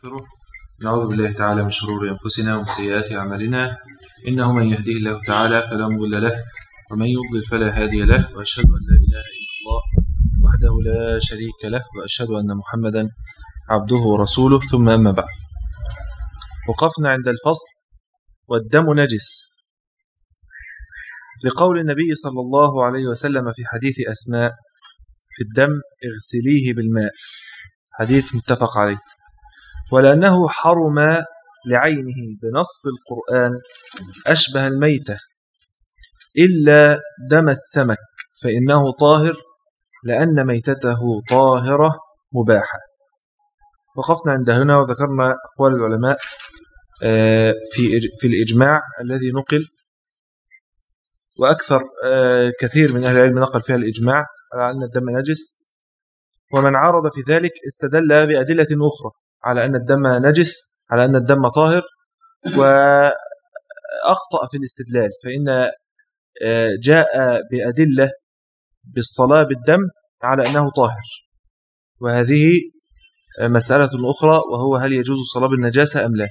ونستغفره نعوذ بالله تعالى من شرور أنفسنا ومن سيئات أعمالنا إنه من يهديه الله تعالى فلا مضل له ومن يضلل فلا هادي له وأشهد أن لا إله إلا الله وحده لا شريك له وأشهد أن محمدا عبده ورسوله ثم أما بعد وقفنا عند الفصل والدم نجس لقول النبي صلى الله عليه وسلم في حديث أسماء في الدم اغسليه بالماء حديث متفق عليه ولأنه حرم لعينه بنص القرآن أشبه الميتة إلا دم السمك فإنه طاهر لأن ميتته طاهرة مباحة وقفنا عند هنا وذكرنا أقوال العلماء في في الإجماع الذي نقل وأكثر كثير من أهل العلم نقل فيها الإجماع على أن الدم نجس ومن عارض في ذلك استدل بأدلة أخرى على أن الدم نجس على أن الدم طاهر وأخطأ في الاستدلال فإن جاء بأدلة بالصلاة بالدم على أنه طاهر وهذه مسألة أخرى وهو هل يجوز الصلاة بالنجاسة أم لا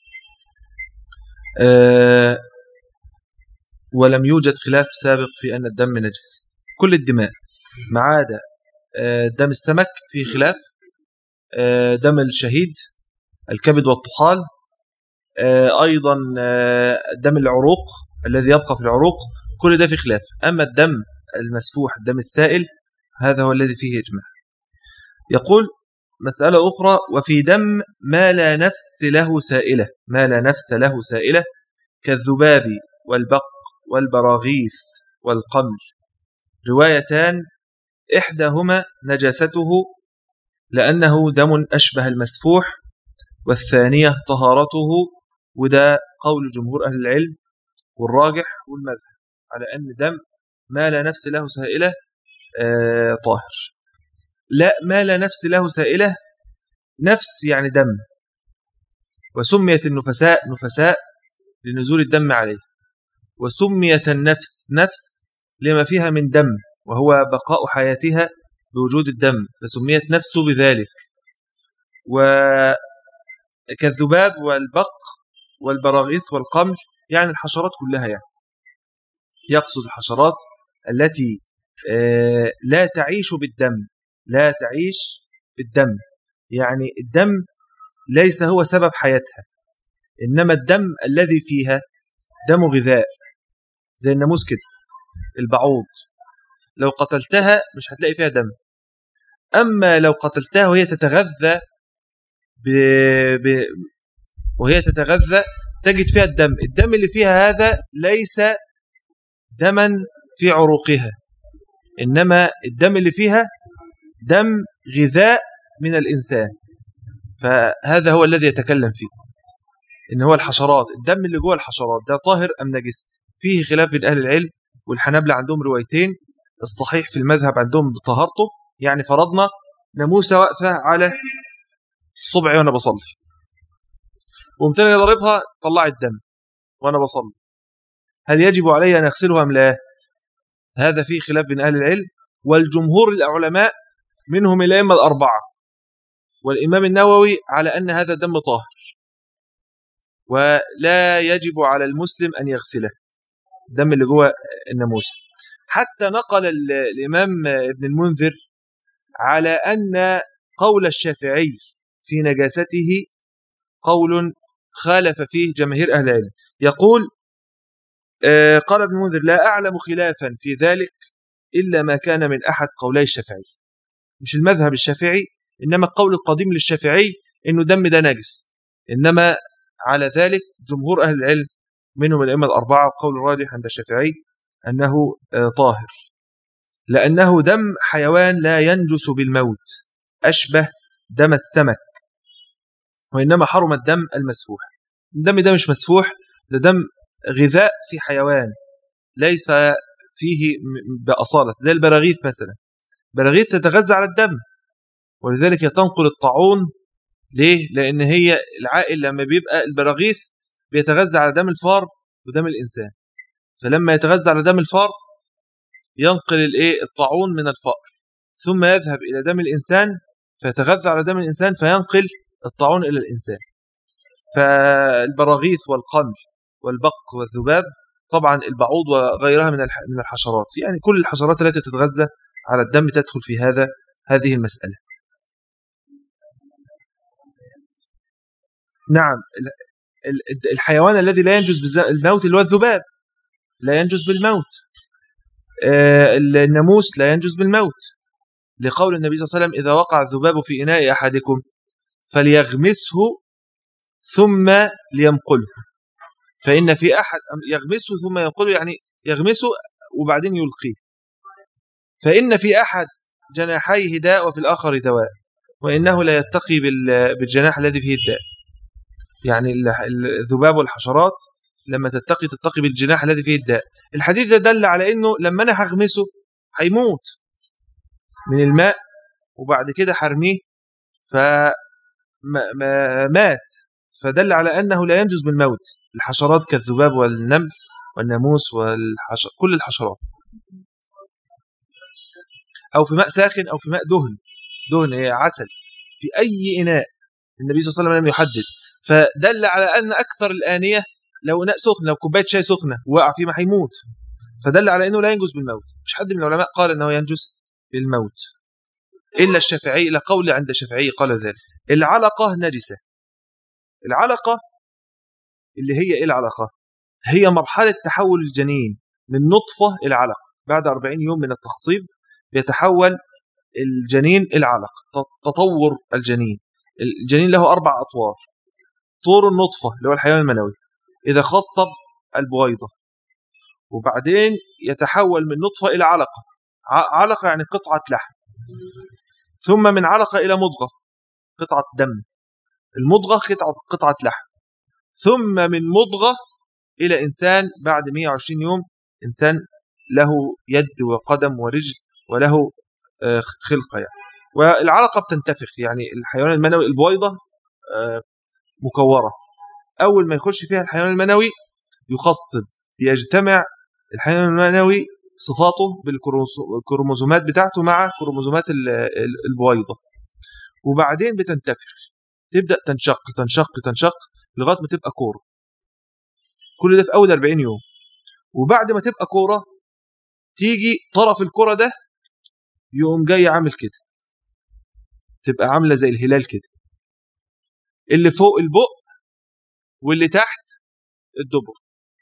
ولم يوجد خلاف سابق في أن الدم نجس كل الدماء ما عدا دم السمك في خلاف دم الشهيد الكبد والطحال أيضا دم العروق الذي يبقى في العروق كل ده في خلاف أما الدم المسفوح الدم السائل هذا هو الذي فيه إجماع يقول مسألة أخرى وفي دم ما لا نفس له سائلة ما لا نفس له سائلة كالذباب والبق والبراغيث والقمل روايتان إحداهما نجاسته لأنه دم أشبه المسفوح والثانية طهارته وده قول جمهور أهل العلم والراجح والمذهب على أن دم ما لا نفس له سائلة آه طاهر لا ما لا نفس له سائلة نفس يعني دم وسميت النفساء نفساء لنزول الدم عليه وسميت النفس نفس لما فيها من دم وهو بقاء حياتها بوجود الدم فسميت نفسه بذلك وكالذباب والبق والبراغيث والقمل يعني الحشرات كلها يعني يقصد الحشرات التي لا تعيش بالدم لا تعيش بالدم يعني الدم ليس هو سبب حياتها إنما الدم الذي فيها دم غذاء زي الناموس كده البعوض لو قتلتها مش هتلاقي فيها دم أما لو قتلتها وهي تتغذى ب... ب... وهي تتغذى تجد فيها الدم الدم اللي فيها هذا ليس دما في عروقها إنما الدم اللي فيها دم غذاء من الإنسان فهذا هو الذي يتكلم فيه إن هو الحشرات الدم اللي جوه الحشرات ده طاهر أم نجس فيه خلاف بين أهل العلم والحنابلة عندهم روايتين الصحيح في المذهب عندهم بطهارته يعني فرضنا ناموسة واقفة على صبعي وأنا بصلي قمت أنا ضاربها طلعت دم وأنا بصلي هل يجب علي أن أغسلها أم لا هذا فيه خلاف بين أهل العلم والجمهور العلماء منهم الأئمة الأربعة والإمام النووي على أن هذا دم طاهر ولا يجب على المسلم أن يغسله الدم اللي جوه الناموسة حتى نقل الإمام ابن المنذر على أن قول الشافعي في نجاسته قول خالف فيه جماهير أهل العلم يقول قال ابن المنذر لا أعلم خلافا في ذلك إلا ما كان من أحد قولي الشافعي مش المذهب الشافعي إنما القول القديم للشافعي إنه دم ده نجس إنما على ذلك جمهور أهل العلم منهم الأئمة الأربعة القول الراجح عند الشافعي أنه طاهر لأنه دم حيوان لا ينجس بالموت أشبه دم السمك وإنما حرم الدم المسفوح الدم ده مش مسفوح ده دم غذاء في حيوان ليس فيه بأصالة زي البراغيث مثلا براغيث تتغذى على الدم ولذلك تنقل الطاعون ليه؟ لأن هي العائل لما بيبقى البراغيث بيتغذى على دم الفار ودم الإنسان فلما يتغذى على دم الفار ينقل الايه الطاعون من الفأر ثم يذهب إلى دم الإنسان فيتغذى على دم الإنسان فينقل الطاعون إلى الإنسان فالبراغيث والقمل والبق والذباب طبعا البعوض وغيرها من من الحشرات يعني كل الحشرات التي تتغذى على الدم تدخل في هذا هذه المسألة نعم الحيوان الذي لا ينجز بالموت اللي هو الذباب لا ينجز بالموت آه، الناموس لا ينجز بالموت لقول النبي صلى الله عليه وسلم إذا وقع الذباب في إناء أحدكم فليغمسه ثم لينقله فإن في أحد يغمسه ثم ينقله يعني يغمسه وبعدين يلقيه فإن في أحد جناحيه داء وفي الآخر دواء وإنه لا يتقي بالجناح الذي فيه الداء يعني الذباب والحشرات لما تتقي تتقي بالجناح الذي فيه الداء الحديث ده دل على انه لما انا هغمسه هيموت من الماء وبعد كده حرميه فمات فدل على انه لا ينجز بالموت الحشرات كالذباب والنمل والناموس والحشر كل الحشرات او في ماء ساخن او في ماء دهن دهن عسل في اي اناء النبي صلى الله عليه وسلم لم يحدد فدل على أن أكثر الآنية لو إناء سخن لو كوباية شاي سخنة وقع فيه ما هيموت فدل على أنه لا ينجز بالموت مش حد من العلماء قال أنه ينجز بالموت إلا الشافعي إلى قول عند الشافعي قال ذلك العلقة نجسة العلقة اللي هي إيه العلقة هي مرحلة تحول الجنين من نطفة إلى علقة بعد 40 يوم من التخصيب يتحول الجنين إلى علقة تطور الجنين الجنين له أربع أطوار طور النطفة اللي هو الحيوان المنوي إذا خصب البويضة وبعدين يتحول من نطفة إلى علقة علقة يعني قطعة لحم ثم من علقة إلى مضغة قطعة دم المضغة قطعة, قطعة لحم ثم من مضغة إلى إنسان بعد 120 يوم إنسان له يد وقدم ورجل وله آه، خلقة يعني والعلقة بتنتفخ يعني الحيوان المنوي البويضة آه، مكورة أول ما يخش فيها الحيوان المنوي يخصب يجتمع الحيوان المنوي صفاته بالكروموزومات بتاعته مع كروموزومات البويضة وبعدين بتنتفخ تبدأ تنشق تنشق تنشق لغاية ما تبقى كورة كل ده في أول 40 يوم وبعد ما تبقى كورة تيجي طرف الكرة ده يقوم جاي عامل كده تبقى عاملة زي الهلال كده اللي فوق البق واللي تحت الدبر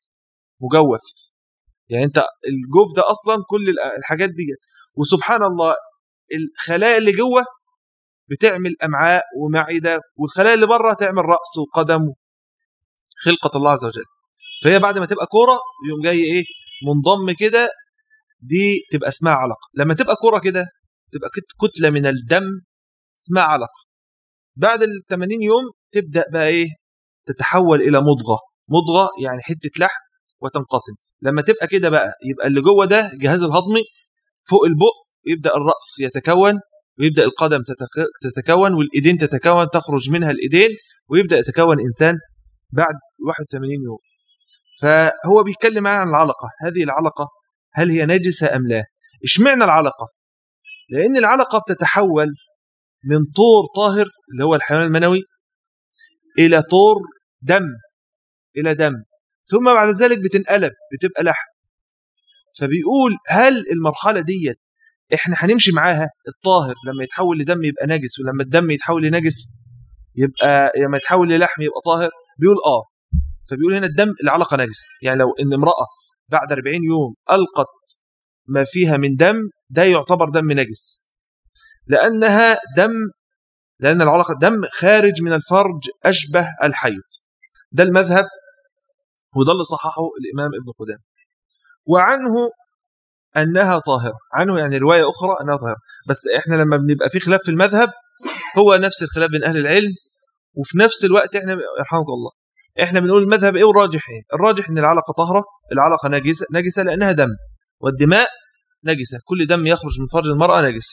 مجوف يعني انت الجوف ده اصلا كل الحاجات دي وسبحان الله الخلايا اللي جوه بتعمل امعاء ومعده والخلايا اللي بره تعمل راس وقدم خلقه الله عز وجل فهي بعد ما تبقى كوره يقوم جاي ايه منضم كده دي تبقى اسمها علقه لما تبقى كوره كده تبقى كتله من الدم اسمها علقه بعد ال 80 يوم تبدا بقى ايه تتحول الى مضغه مضغه يعني حته لحم وتنقسم لما تبقى كده بقى يبقى اللي جوه ده الجهاز الهضمي فوق البق يبدا الراس يتكون ويبدا القدم تتكون والايدين تتكون تخرج منها الايدين ويبدا يتكون انسان بعد 81 يوم فهو بيتكلم عن العلقه هذه العلقه هل هي نجسه ام لا اشمعنى العلقه لان العلقه بتتحول من طور طاهر اللي هو الحيوان المنوي إلى طور دم إلى دم ثم بعد ذلك بتنقلب بتبقى لحم فبيقول هل المرحلة ديت احنا هنمشي معاها الطاهر لما يتحول لدم يبقى نجس ولما الدم يتحول لنجس يبقى لما يتحول للحم يبقى طاهر بيقول اه فبيقول هنا الدم العلقة نجسة يعني لو ان امرأة بعد 40 يوم ألقت ما فيها من دم ده يعتبر دم نجس لأنها دم لأن العلقة دم خارج من الفرج أشبه الحيض ده المذهب وده اللي صححه الإمام ابن قدام وعنه أنها طاهرة عنه يعني رواية أخرى أنها طاهرة بس إحنا لما بنبقى في خلاف في المذهب هو نفس الخلاف بين أهل العلم وفي نفس الوقت إحنا يرحمك الله إحنا بنقول المذهب إيه والراجح إيه الراجح أن العلقة طاهرة العلقة نجسة, نجسة لأنها دم والدماء نجسة كل دم يخرج من فرج المرأة نجس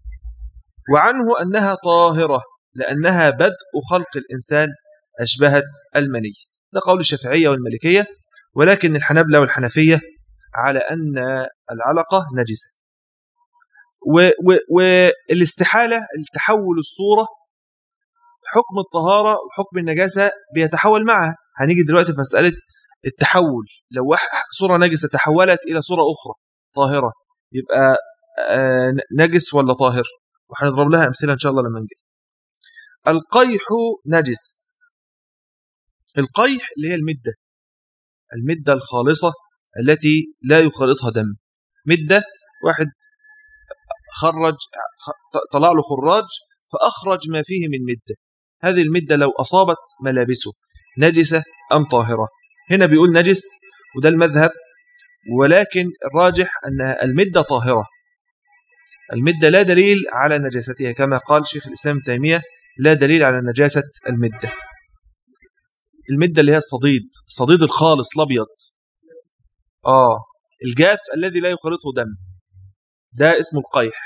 وعنه أنها طاهرة لأنها بدء خلق الإنسان أشبهت المني ده قول الشافعية والملكية ولكن الحنبلة والحنفية على أن العلقة نجسة والاستحالة التحول الصورة حكم الطهارة وحكم النجاسة بيتحول معها هنيجي دلوقتي في مسألة التحول لو صورة نجسة تحولت إلى صورة أخرى طاهرة يبقى آه، نجس ولا طاهر وهنضرب لها أمثلة إن شاء الله لما نجي القيح نجس القيح اللي هي المدة المدة الخالصة التي لا يخالطها دم مدة واحد خرج طلع له خراج فأخرج ما فيه من مدة هذه المدة لو أصابت ملابسه نجسة أم طاهرة هنا بيقول نجس وده المذهب ولكن الراجح أن المدة طاهرة المدة لا دليل على نجاستها كما قال شيخ الإسلام تيمية لا دليل على نجاسة المدة المدة اللي هي الصديد الصديد الخالص الأبيض آه الجاف الذي لا يخلطه دم ده اسمه القيح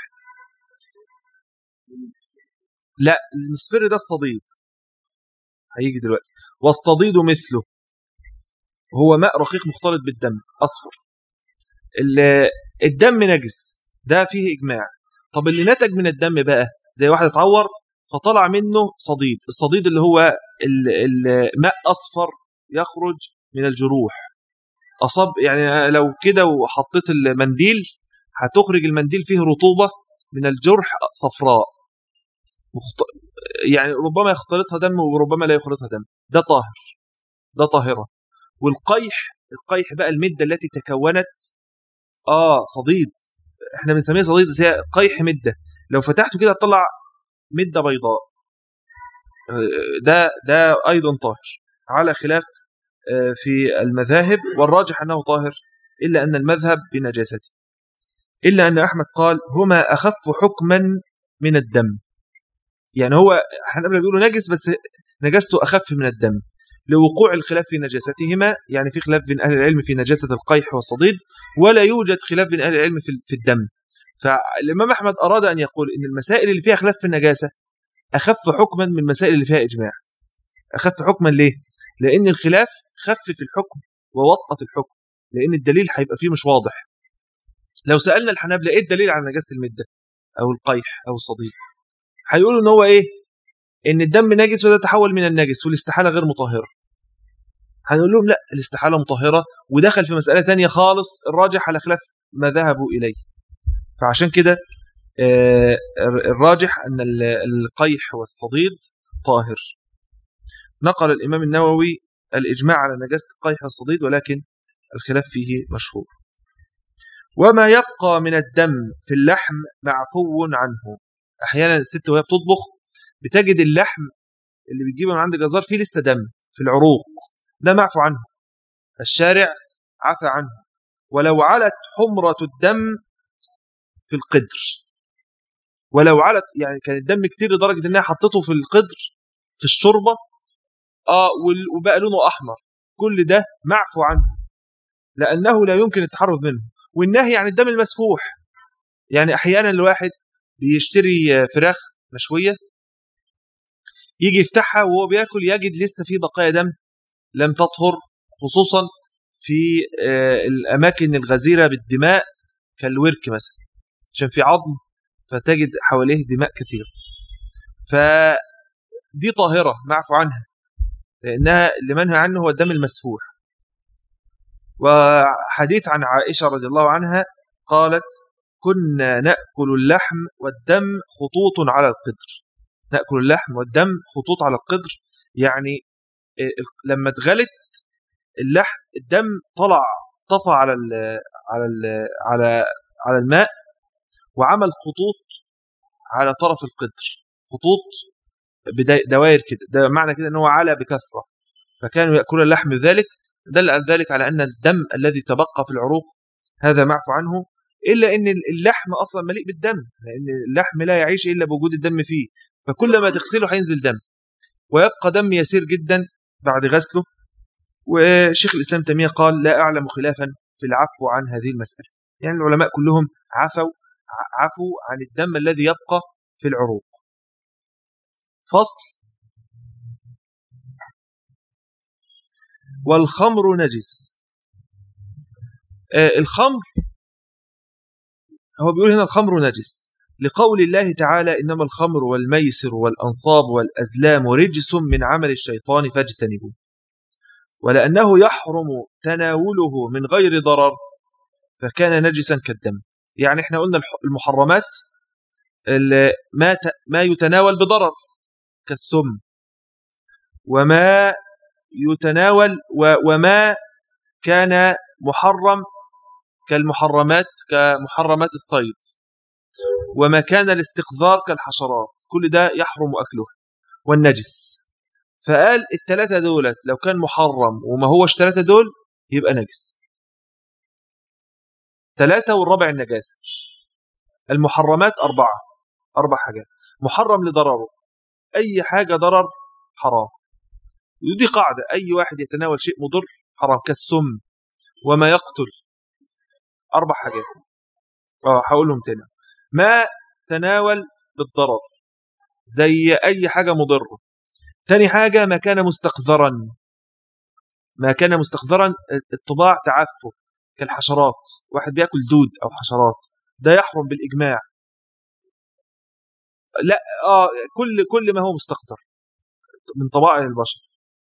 لا المصفر ده الصديد هيجي دلوقتي والصديد مثله هو ماء رقيق مختلط بالدم أصفر الدم نجس ده فيه إجماع طب اللي نتج من الدم بقى زي واحد اتعور فطلع منه صديد الصديد اللي هو الماء أصفر يخرج من الجروح أصاب يعني لو كده وحطيت المنديل هتخرج المنديل فيه رطوبة من الجرح صفراء مخت... يعني ربما يختلطها دم وربما لا يخلطها دم ده طاهر ده طاهرة والقيح القيح بقى المدة التي تكونت اه صديد احنا بنسميها صديد بس هي قيح مدة لو فتحته كده تطلع مدة بيضاء ده ده أيضا طاهر على خلاف آه، في المذاهب والراجح أنه طاهر إلا أن المذهب بنجاسته إلا أن أحمد قال هما أخف حكما من الدم يعني هو حنبلة بيقولوا نجس بس نجاسته أخف من الدم لوقوع الخلاف في نجاستهما يعني في خلاف بين أهل العلم في نجاسة القيح والصديد ولا يوجد خلاف بين أهل العلم في الدم فالإمام أحمد أراد أن يقول إن المسائل اللي فيها خلاف في النجاسة أخف حكما من المسائل اللي فيها إجماع أخف حكما ليه؟ لأن الخلاف خفف الحكم ووطأة الحكم لأن الدليل هيبقى فيه مش واضح لو سألنا الحنابلة إيه الدليل على نجاسة المدة أو القيح أو الصديد هيقولوا إن هو إيه إن الدم نجس وده تحول من النجس والاستحالة غير مطهرة هنقول لهم لا الاستحالة مطهرة ودخل في مسألة تانية خالص الراجح على خلاف ما ذهبوا إليه فعشان كده آه، الراجح أن القيح والصديد طاهر نقل الإمام النووي الإجماع على نجاسة القيح والصديد ولكن الخلاف فيه مشهور وما يبقى من الدم في اللحم معفو عنه أحيانا الست وهي بتطبخ بتجد اللحم اللي بتجيبه من عند الجزار فيه لسه دم في العروق ده معفو عنه الشارع عفى عنه ولو علت حمرة الدم في القدر ولو علت يعني كان الدم كتير لدرجة انها حطته في القدر في الشوربة اه وبقى لونه احمر كل ده معفو عنه لانه لا يمكن التحرز منه والنهي عن الدم المسفوح يعني احيانا الواحد بيشتري فراخ مشوية يجي يفتحها وهو بياكل يجد لسه في بقايا دم لم تطهر خصوصا في آه، الأماكن الغزيرة بالدماء كالورك مثلا عشان في عظم فتجد حواليه دماء كثير فدي طاهرة معفو عنها لأنها اللي منهى عنه هو الدم المسفوح وحديث عن عائشة رضي الله عنها قالت كنا نأكل اللحم والدم خطوط على القدر نأكل اللحم والدم خطوط على القدر يعني آه، لما اتغلت اللحم الدم طلع طفى على ال على ال على على الماء وعمل خطوط على طرف القدر خطوط دوائر كده ده معنى كده ان هو على بكثره فكانوا ياكلون اللحم ذلك دل ذلك على ان الدم الذي تبقى في العروق هذا معفو عنه الا ان اللحم اصلا مليء بالدم لان اللحم لا يعيش الا بوجود الدم فيه فكل ما تغسله هينزل دم ويبقى دم يسير جدا بعد غسله وشيخ الاسلام تيميه قال لا اعلم خلافا في العفو عن هذه المساله يعني العلماء كلهم عفوا عفوا عن الدم الذي يبقى في العروق فصل والخمر نجس آه الخمر هو بيقول هنا الخمر نجس لقول الله تعالى إنما الخمر والميسر والأنصاب والأزلام رجس من عمل الشيطان فاجتنبوه ولأنه يحرم تناوله من غير ضرر فكان نجسا كالدم يعني احنا قلنا المحرمات ما ما يتناول بضرر كالسم وما يتناول وما كان محرم كالمحرمات كمحرمات الصيد وما كان الاستقذار كالحشرات كل ده يحرم أكله والنجس فقال الثلاثة دولت لو كان محرم وما هوش ثلاثة دول يبقى نجس ثلاثة والرابع النجاسة المحرمات أربعة أربع حاجات محرم لضرره أي حاجة ضرر حرام ودي قاعدة أي واحد يتناول شيء مضر حرام كالسم وما يقتل أربع حاجات اه هقولهم تاني ما تناول بالضرر زي أي حاجة مضرة تاني حاجة ما كان مستقذرا ما كان مستقذرا الطباع تعفه كالحشرات واحد بياكل دود أو حشرات ده يحرم بالإجماع لا آه كل كل ما هو مستقذر من طبائع البشر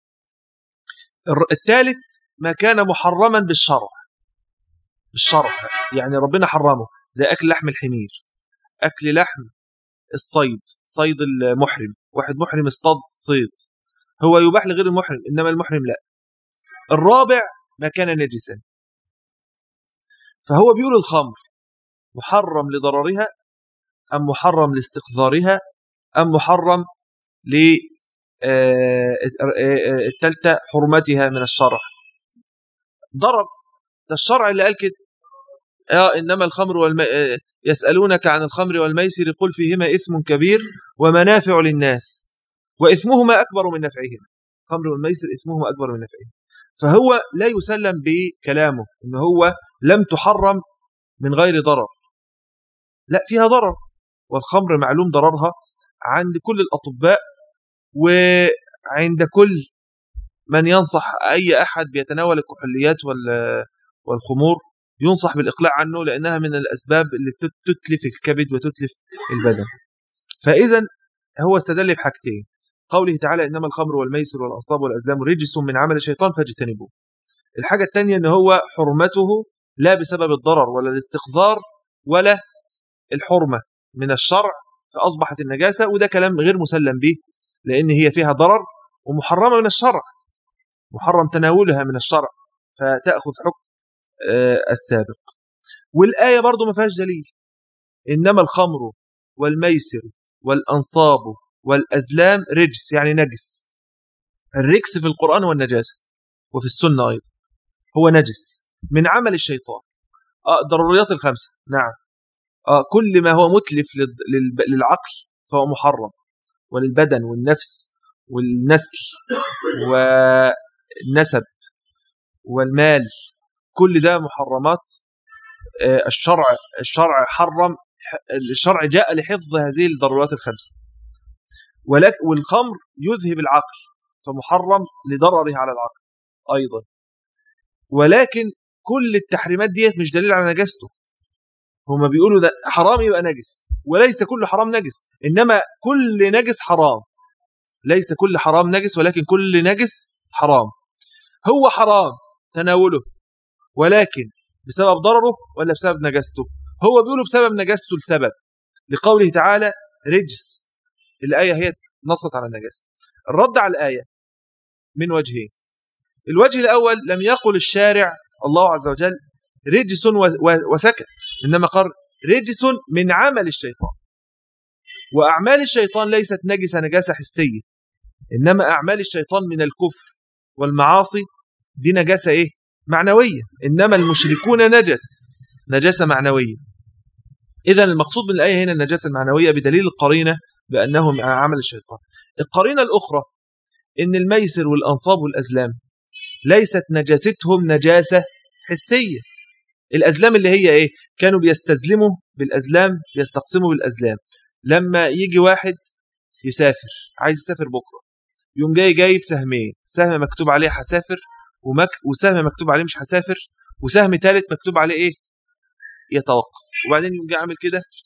الثالث ما كان محرما بالشرع بالشرع يعني ربنا حرمه زي أكل لحم الحمير أكل لحم الصيد صيد المحرم واحد محرم اصطاد صيد هو يباح لغير المحرم إنما المحرم لا الرابع ما كان نجسا فهو بيقول الخمر محرم لضررها أم محرم لاستقذارها أم محرم للتالتة آه، حرمتها من الشرع ضرر ده الشرع اللي قال كده آه إنما الخمر والم... آه، يسألونك عن الخمر والميسر قل فيهما إثم كبير ومنافع للناس وإثمهما أكبر من نفعهما الخمر والميسر إثمهما أكبر من نفعهما فهو لا يسلم بكلامه إن هو لم تحرم من غير ضرر لا فيها ضرر والخمر معلوم ضررها عند كل الأطباء وعند كل من ينصح أي أحد بيتناول الكحوليات والخمور ينصح بالإقلاع عنه لأنها من الأسباب اللي تتلف الكبد وتتلف البدن فإذا هو استدل بحاجتين قوله تعالى إنما الخمر والميسر والأصاب والأزلام رجس من عمل الشيطان فاجتنبوه الحاجة الثانية أن هو حرمته لا بسبب الضرر ولا الاستقذار ولا الحرمة من الشرع فأصبحت النجاسة وده كلام غير مسلم به لأن هي فيها ضرر ومحرمة من الشرع محرم تناولها من الشرع فتأخذ حكم آه، السابق والآية برضو ما فيهاش دليل إنما الخمر والميسر والأنصاب والأزلام رجس يعني نجس الرجس في القرآن هو النجاسة وفي السنة أيضا هو نجس من عمل الشيطان آه ضروريات الخمسة نعم آه كل ما هو متلف للعقل فهو محرم وللبدن والنفس والنسل والنسب والمال كل ده محرمات آه، الشرع الشرع حرم الشرع جاء لحفظ هذه الضرورات الخمسه ولكن والخمر يذهب العقل فمحرم لضرره على العقل ايضا ولكن كل التحريمات ديت مش دليل على نجاسته هما بيقولوا ده حرام يبقى نجس وليس كل حرام نجس انما كل نجس حرام ليس كل حرام نجس ولكن كل نجس حرام هو حرام تناوله ولكن بسبب ضرره ولا بسبب نجاسته هو بيقولوا بسبب نجاسته لسبب لقوله تعالى رجس الآية هي نصت على النجاسة الرد على الآية من وجهين الوجه الأول لم يقل الشارع الله عز وجل رجس وسكت إنما قال رجس من عمل الشيطان وأعمال الشيطان ليست نجسة نجاسة حسية إنما أعمال الشيطان من الكفر والمعاصي دي نجاسة إيه معنوية إنما المشركون نجس نجاسة معنوية إذا المقصود من الآية هنا النجاسة المعنوية بدليل القرينة بأنهم عمل الشيطان القرينة الأخرى إن الميسر والأنصاب والأزلام ليست نجاستهم نجاسة حسية الأزلام اللي هي إيه كانوا بيستزلموا بالأزلام بيستقسموا بالأزلام لما يجي واحد يسافر عايز يسافر بكرة يوم جاي جايب سهمين سهم مكتوب عليه هسافر ومك... وسهم مكتوب عليه مش هسافر وسهم ثالث مكتوب عليه ايه يتوقف وبعدين يقوم جاي عامل كده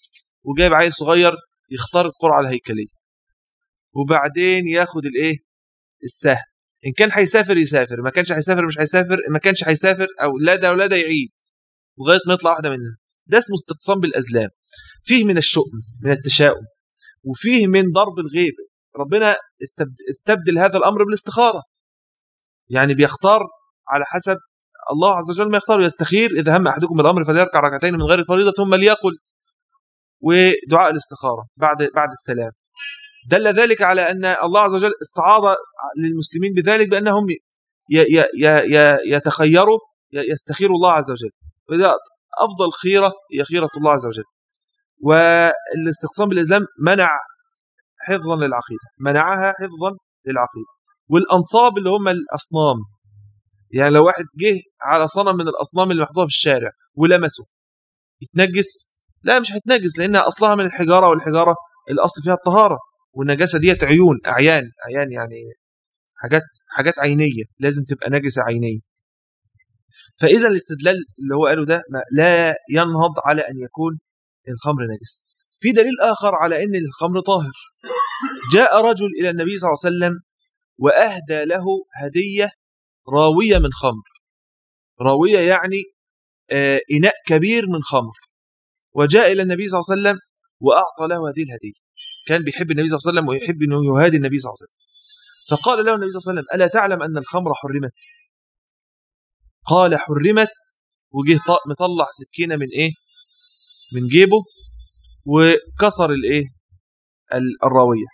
وجايب عيل صغير يختار القرعه الهيكليه وبعدين ياخد الايه السهم ان كان هيسافر يسافر ما كانش هيسافر مش هيسافر ما كانش هيسافر او لا ده ولا ده يعيد لغايه ما يطلع واحده منهم ده اسمه استقسام بالازلام فيه من الشؤم من التشاؤم وفيه من ضرب الغيب ربنا استبدل هذا الامر بالاستخاره يعني بيختار على حسب الله عز وجل ما يختار يستخير اذا هم احدكم بالامر فليركع ركعتين من غير الفريضه ثم ليقل ودعاء الاستخاره بعد بعد السلام دل ذلك على ان الله عز وجل استعاض للمسلمين بذلك بانهم يتخيروا يستخيروا الله عز وجل وده افضل خيره هي خيره الله عز وجل والاستقسام بالاسلام منع حفظا للعقيده منعها حفظا للعقيده والانصاب اللي هم الاصنام يعني لو واحد جه على صنم من الاصنام اللي محطوطه في الشارع ولمسه يتنجس لا مش هيتنجس لانها اصلها من الحجاره والحجاره الاصل فيها الطهاره والنجاسه ديت عيون اعيان اعيان يعني حاجات حاجات عينيه لازم تبقى نجسه عينيه فاذا الاستدلال اللي هو قاله ده لا ينهض على ان يكون الخمر نجس في دليل اخر على ان الخمر طاهر جاء رجل الى النبي صلى الله عليه وسلم واهدى له هديه راويه من خمر راويه يعني آه اناء كبير من خمر وجاء الى النبي صلى الله عليه وسلم واعطى له هذه الهديه كان بيحب النبي صلى الله عليه وسلم ويحب انه يهادي النبي صلى الله عليه وسلم فقال له النبي صلى الله عليه وسلم الا تعلم ان الخمر حرمت قال حرمت وجه مطلع سكينه من ايه من جيبه وكسر الايه الراويه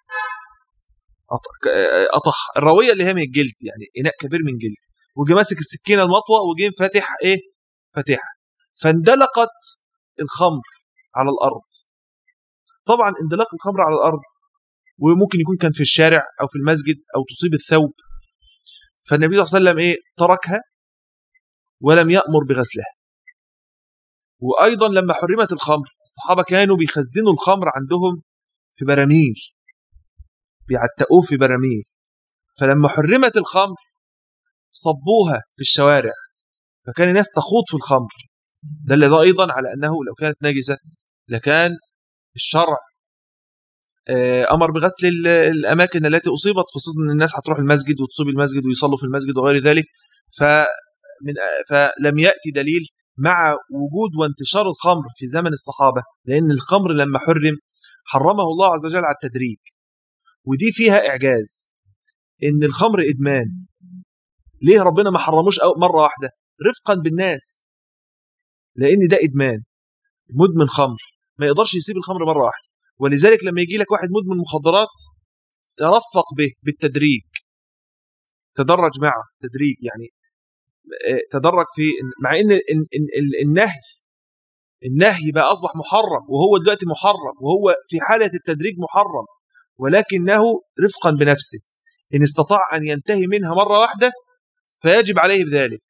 قطح الراويه اللي هي من الجلد يعني اناء كبير من جلد وجه ماسك السكينه المطوه وجه فاتح ايه فاتحها فاندلقت الخمر على الارض طبعا اندلاق الخمر على الارض وممكن يكون كان في الشارع او في المسجد او تصيب الثوب فالنبي صلى الله عليه وسلم ايه تركها ولم يامر بغسلها وايضا لما حرمت الخمر الصحابه كانوا بيخزنوا الخمر عندهم في براميل بيعتقوه في براميل فلما حرمت الخمر صبوها في الشوارع فكان الناس تخوض في الخمر دل ده ايضا على انه لو كانت نجسه لكان الشرع آه، امر بغسل الاماكن التي اصيبت خصوصا ان الناس هتروح المسجد وتصيب المسجد ويصلوا في المسجد وغير ذلك فمن فلم ياتي دليل مع وجود وانتشار الخمر في زمن الصحابه لان الخمر لما حرم حرمه الله عز وجل على التدريج ودي فيها اعجاز ان الخمر ادمان ليه ربنا ما حرموش مره واحده رفقا بالناس لان ده ادمان مدمن خمر ما يقدرش يسيب الخمر مره واحده ولذلك لما يجي لك واحد مدمن مخدرات ترفق به بالتدريج تدرج معه تدريج يعني آه، تدرج في مع ان النهي النهي بقى اصبح محرم وهو دلوقتي محرم وهو في حاله التدريج محرم ولكنه رفقا بنفسه ان استطاع ان ينتهي منها مره واحده فيجب عليه بذلك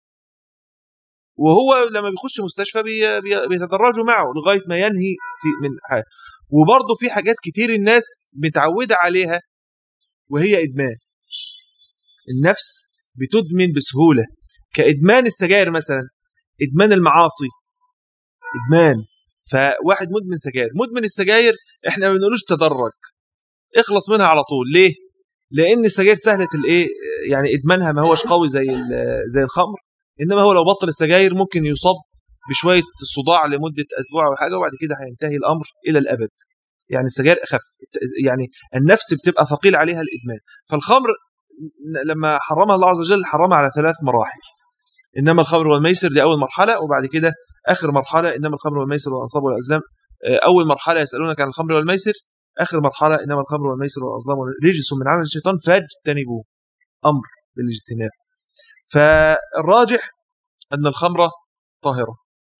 وهو لما بيخش مستشفى بيتدرجوا معه لغايه ما ينهي في من حاجة. وبرضه في حاجات كتير الناس متعوده عليها وهي ادمان النفس بتدمن بسهوله كادمان السجاير مثلا ادمان المعاصي ادمان فواحد مدمن سجاير مدمن السجاير احنا ما بنقولوش تدرج اخلص منها على طول ليه لان السجاير سهله الايه يعني ادمانها ما هوش قوي زي زي الخمر انما هو لو بطل السجاير ممكن يصاب بشويه صداع لمده اسبوع او حاجه وبعد كده هينتهي الامر الى الابد يعني السجاير اخف يعني النفس بتبقى ثقيل عليها الادمان فالخمر لما حرمها الله عز وجل حرمها على ثلاث مراحل انما الخمر والميسر دي اول مرحله وبعد كده اخر مرحله انما الخمر والميسر والانصاب والازلام آه، اول مرحله يسالونك عن الخمر والميسر اخر مرحله انما الخمر والميسر والازلام رجس من عمل الشيطان فاجتنبوه امر بالاجتناب فالراجح ان الخمره طاهره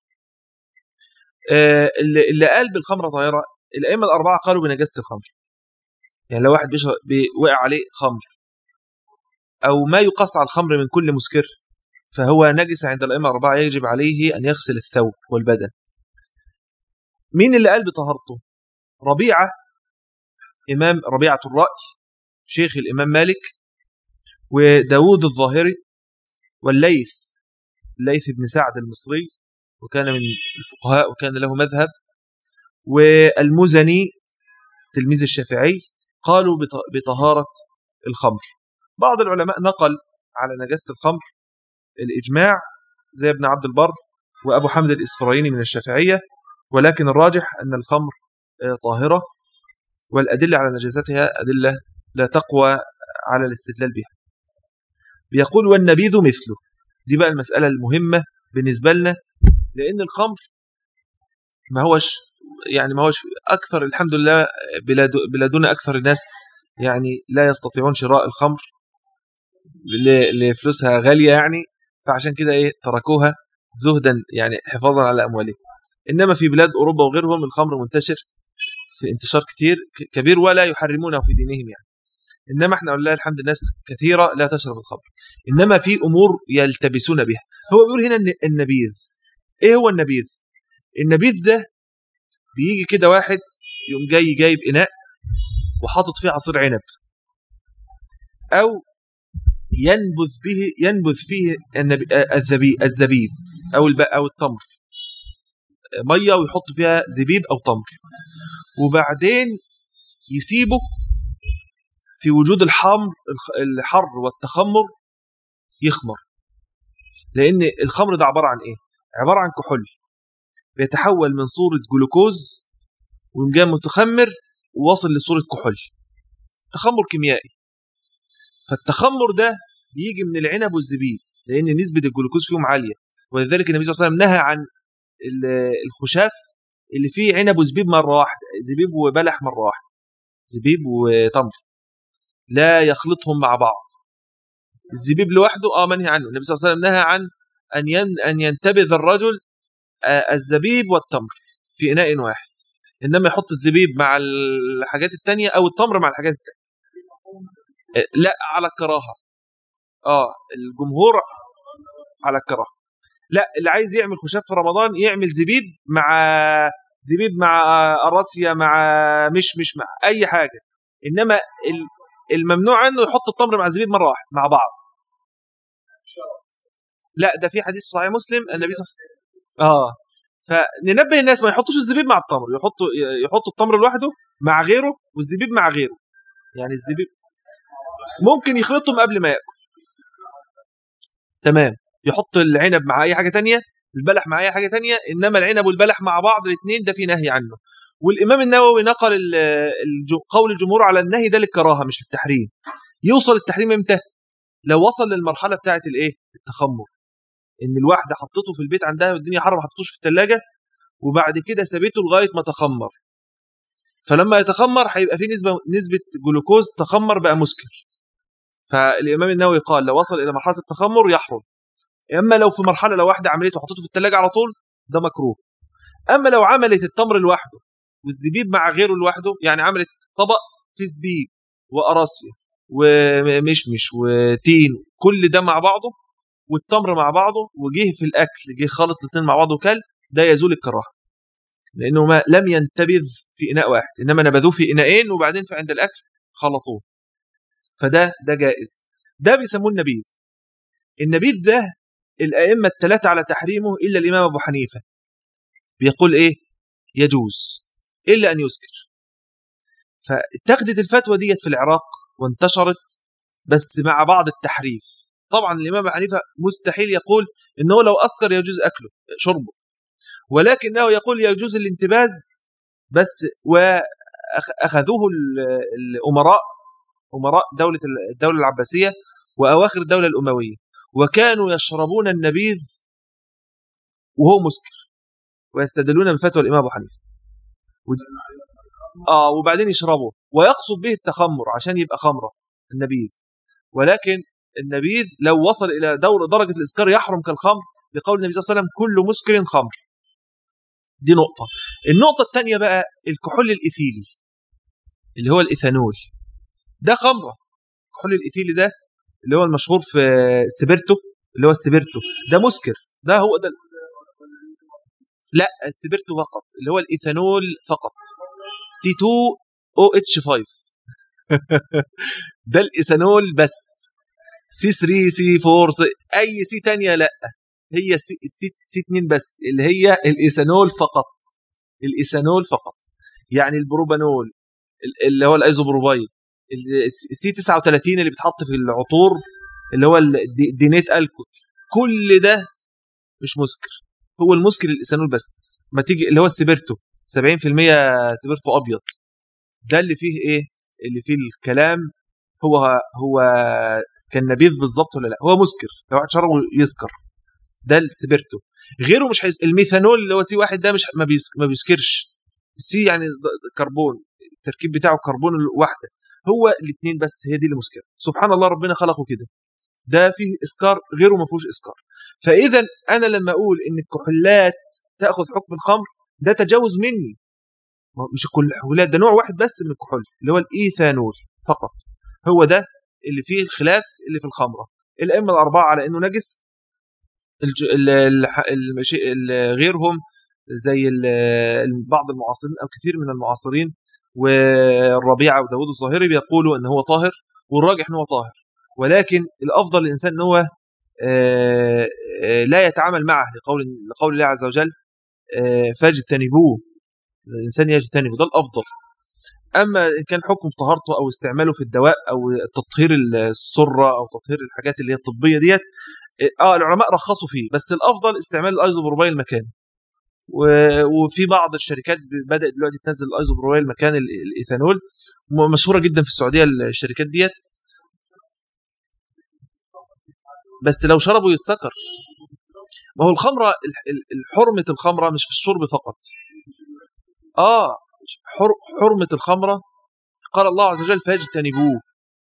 آه، اللي قال بالخمره طاهره الائمه الاربعه قالوا بنجاسه الخمر يعني لو واحد وقع عليه خمر او ما يقص على الخمر من كل مسكر فهو نجس عند الائمه الاربعه يجب عليه ان يغسل الثوب والبدن مين اللي قال بطهارته ربيعه امام ربيعه الراي شيخ الامام مالك وداود الظاهري والليث الليث بن سعد المصري وكان من الفقهاء وكان له مذهب والمزني تلميذ الشافعي قالوا بطهارة الخمر بعض العلماء نقل على نجاسة الخمر الإجماع زي ابن عبد البر وأبو حمد الإسفرايني من الشافعية ولكن الراجح أن الخمر آه، طاهرة والأدلة على نجاستها أدلة لا تقوى على الاستدلال بها بيقول والنبيذ مثله دي بقى المسألة المهمة بالنسبة لنا لأن الخمر ما هوش يعني ما هوش أكثر الحمد لله بلادنا أكثر الناس يعني لا يستطيعون شراء الخمر لفلوسها غالية يعني فعشان كده إيه تركوها زهدا يعني حفاظا على أموالهم إنما في بلاد أوروبا وغيرهم الخمر منتشر في انتشار كتير كبير ولا يحرمونه في دينهم يعني إنما احنا ولله الحمد الناس كثيرة لا تشرب الخمر إنما في أمور يلتبسون بها هو بيقول هنا النبيذ إيه هو النبيذ النبيذ ده بيجي كده واحد يقوم جاي جايب إناء وحاطط فيه عصير عنب أو ينبذ به ينبذ فيه الزبيب أو أو التمر ميه ويحط فيها زبيب او تمر وبعدين يسيبه في وجود الحمر الحر والتخمر يخمر لان الخمر ده عباره عن ايه عباره عن كحول بيتحول من صوره جلوكوز ويقوم متخمر وواصل لصوره كحول تخمر كيميائي فالتخمر ده بيجي من العنب والزبيب لان نسبه الجلوكوز فيهم عاليه ولذلك النبي صلى الله عليه وسلم نهى عن الخشاف اللي فيه عنب وزبيب مره واحده زبيب وبلح مره واحده زبيب وتمر لا يخلطهم مع بعض الزبيب لوحده اه منهي عنه النبي صلى الله عليه وسلم نهى عن ان ان ينتبذ الرجل آه، الزبيب والتمر في اناء واحد انما يحط الزبيب مع الحاجات الثانيه او التمر مع الحاجات الثانيه آه، لا على الكراهه اه الجمهور على الكراهه لا اللي عايز يعمل خشاف في رمضان يعمل زبيب مع زبيب مع قراصيه مع مشمش مع اي حاجه انما الممنوع عنه يحط التمر مع الزبيب مره واحده مع بعض لا ده في حديث صحيح مسلم النبي صلى الله عليه وسلم اه فننبه الناس ما يحطوش الزبيب مع التمر يحطوا يحطوا التمر لوحده مع غيره والزبيب مع غيره يعني الزبيب ممكن يخلطهم قبل ما ياكل تمام يحط العنب مع اي حاجه تانية البلح مع اي حاجه تانية انما العنب والبلح مع بعض الاثنين ده في نهي عنه والامام النووي نقل قول الجمهور على النهي ده للكراهه مش للتحريم يوصل التحريم امتى لو وصل للمرحله بتاعه الايه التخمر ان الواحده حطته في البيت عندها والدنيا حر ما حطتوش في الثلاجه وبعد كده سابته لغايه ما تخمر فلما يتخمر هيبقى في نسبه نسبه جلوكوز تخمر بقى مسكر فالامام النووي قال لو وصل الى مرحله التخمر يحرم اما لو في مرحله لو واحده عملته وحطته في الثلاجه على طول ده مكروه اما لو عملت التمر لوحده والزبيب مع غيره لوحده يعني عملت طبق في زبيب وقراصيه ومشمش وتين كل ده مع بعضه والتمر مع بعضه وجه في الاكل جه خلط الاثنين مع بعض وكل ده يزول الكراهه لانه ما لم ينتبذ في اناء واحد انما نبذوه في اناءين وبعدين في عند الاكل خلطوه فده ده جائز ده بيسموه النبيذ النبيذ ده الأئمة الثلاثة على تحريمه إلا الإمام أبو حنيفة بيقول إيه يجوز إلا أن يسكر فاتخذت الفتوى ديت في العراق وانتشرت بس مع بعض التحريف طبعا الإمام أبو حنيفة مستحيل يقول إنه لو أسكر يجوز أكله شربه ولكنه يقول يجوز الانتباز بس وأخذوه الأمراء أمراء دولة الدولة العباسية وأواخر الدولة الأموية وكانوا يشربون النبيذ وهو مسكر ويستدلون بفتوى الإمام أبو حنيفة آه وبعدين يشربه ويقصد به التخمر عشان يبقى خمرة النبيذ ولكن النبيذ لو وصل إلى دور درجة الإسكار يحرم كالخمر لقول النبي صلى الله عليه وسلم كل مسكر خمر دي نقطة النقطة الثانية بقى الكحول الإثيلي اللي هو الإيثانول ده خمرة الكحول الإثيلي ده اللي هو المشهور في السبيرتو اللي هو السبيرتو ده مسكر ده هو ده لا السبيرتو فقط اللي هو الايثانول فقط سي 2 او اتش 5 ده الايثانول بس سي 3 سي 4 سي اي سي ثانيه لا هي سي, سي, سي 2 بس اللي هي الايثانول فقط الايثانول فقط يعني البروبانول اللي هو الايزوبروبايل السي 39 اللي بيتحط في العطور اللي هو الدينيت الكول كل ده مش مسكر هو المسكر الايثانول بس ما تيجي اللي هو السبيرتو 70% سبيرتو ابيض ده اللي فيه ايه اللي فيه الكلام هو هو كان نبيذ بالظبط ولا لا هو مسكر لو واحد شربه يسكر ده السبيرتو غيره مش حيز... الميثانول اللي هو سي واحد ده مش ما, بيس... ما بيسكرش السي يعني كربون التركيب بتاعه كربون واحده هو الاثنين بس هي دي اللي مسكره سبحان الله ربنا خلقه كده ده فيه اسكار غيره ما فيهوش اسكار فاذا انا لما اقول ان الكحولات تاخذ حكم الخمر ده تجاوز مني مش كل الكحولات ده نوع واحد بس من الكحول اللي هو الايثانول فقط هو ده اللي فيه الخلاف اللي في الخمره الائمه الاربعه على انه نجس غيرهم زي بعض المعاصرين او كثير من المعاصرين والربيعه وداود الظاهري بيقولوا ان هو طاهر والراجح ان هو طاهر ولكن الافضل للانسان ان هو لا يتعامل معه لقول لقول الله عز وجل فاجتنبوه الانسان يجتنبه ده الافضل اما ان كان حكم طهارته او استعماله في الدواء او تطهير السره او تطهير الحاجات اللي هي الطبيه ديت اه العلماء رخصوا فيه بس الافضل استعمال الايزوبروبايل مكان وفي بعض الشركات بدات دلوقتي تنزل الايزوبروبايل مكان الايثانول مشهوره جدا في السعوديه الشركات ديت بس لو شربوا يتسكر ما هو الخمره حرمه الخمره مش في الشرب فقط اه حرمه الخمره قال الله عز وجل فاجتنبوه